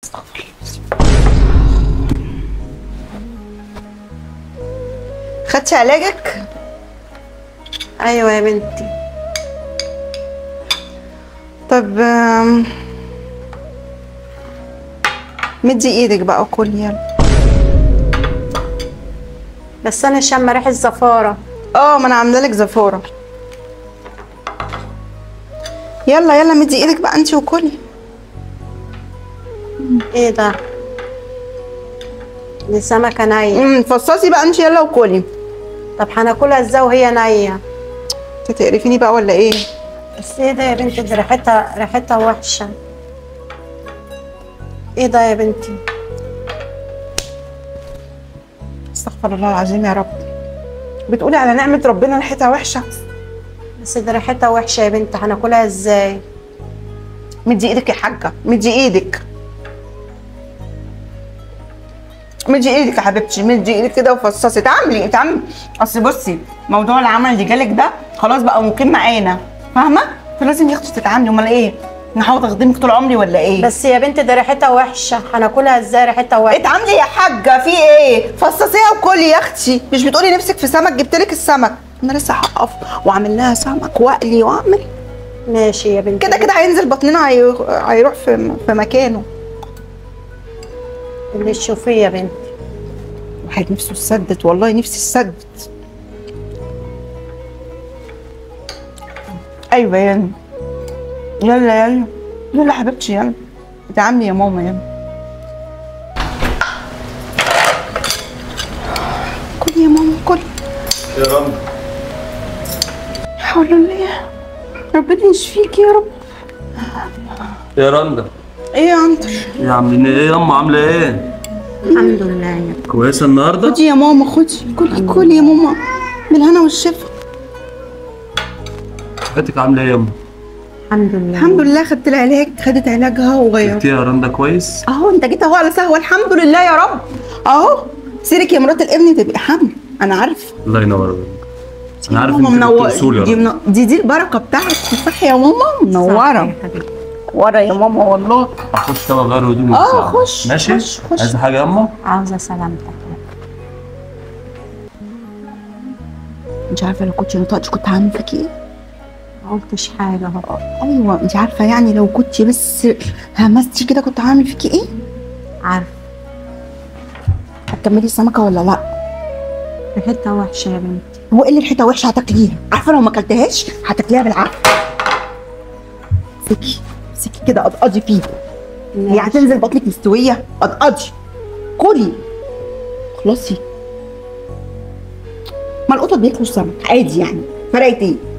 خدتي علاجك ايوه يا بنتي طب آم، مدي ايدك بقى وكلي يلا بس انا شامه ريحه زفاره اه ما انا عامله لك زفاره يلا يلا مدي ايدك بقى انت وكلي ايه ده دي سمكه نيه امم فصصي بقى انت يلا وكلي طب هناكلها ازاي وهي نيه انت تقرفيني بقى ولا ايه بس ايه ده يا بنتي دي ريحتها ريحتها وحشه ايه ده يا بنتي استغفر الله العظيم يا رب بتقولي على نعمه ربنا ريحتها وحشه بس دي ريحتها وحشه يا بنتي هناكلها ازاي مدي ايدك يا حاجه مدي ايدك مدي ايدك يا حبيبتي مدي ايدك كده وفصصي تعملي تعملي اصل بصي موضوع العمل اللي جالك ده خلاص بقى ممكن معانا فاهمه فلازم يا اختي تتعاملي امال ايه نحاول اخدمك طول عمري ولا ايه بس يا بنتي دي ريحتها وحشه هناكلها ازاي ريحتها وحشه اتعاملي يا حاجه في ايه فصصيها وكلي يا اختي مش بتقولي نفسك في سمك جبت لك السمك انا لسه هقف واعمل لها سمك واقلي واعمل ماشي يا بنتي كده كده هينزل بطننا هي- هيروح في في مكانه اللي تشوفيه يا بنتي واحد نفسه تسدد والله نفسي تسدد ايوه يلا يلا يلا يلا حبيبتي يلا اتعاملي يا ماما يلا كل يا ماما كل يا رب حول الله ربنا يشفيك يا رب يا رندا ايه يا عنتر يا عاملين ايه يا اما عامله ايه الحمد لله يا كويسه النهارده خدي يا ماما خدي كلي كلي يا ماما بالهنا والشفا صحتك عامله ايه يا اما الحمد لله الحمد لله خدت العلاج خدت علاجها وغيرت شفتيها يا رندا كويس اهو انت جيت اهو على سهوه الحمد لله يا رب اهو سيرك يا مرات الابن تبقى حمل انا عارفه الله ينور عليك انا عارف ماما انت منور بتقول يا دي, رندا من... دي دي البركه بتاعتك صح يا ماما منوره منوره يا ماما والله اخش طبعا غير هدومي اه، بسرعة. خش، ماشي خش، خش. عايزه حاجه يا اما عاوزه سلامتك انت عارفه لو كنت نطقتش كنت هعمل فيكي ايه ما قلتش حاجه اهو ايوه انت عارفه يعني لو كنت بس همستي كده كنت هعمل فيكي ايه عارفه هتكملي السمكه ولا لا ريحتها وحشه يا بنتي هو ايه اللي الحته وحشه هتاكليها عارفه لو ما اكلتهاش هتاكليها بالعافيه سكي سكي كده قضقضي فيه هي هتنزل بطنك مستويه قضقضي كلي خلاصي ما القطط بياكلوا السمك عادي يعني فرقت ايه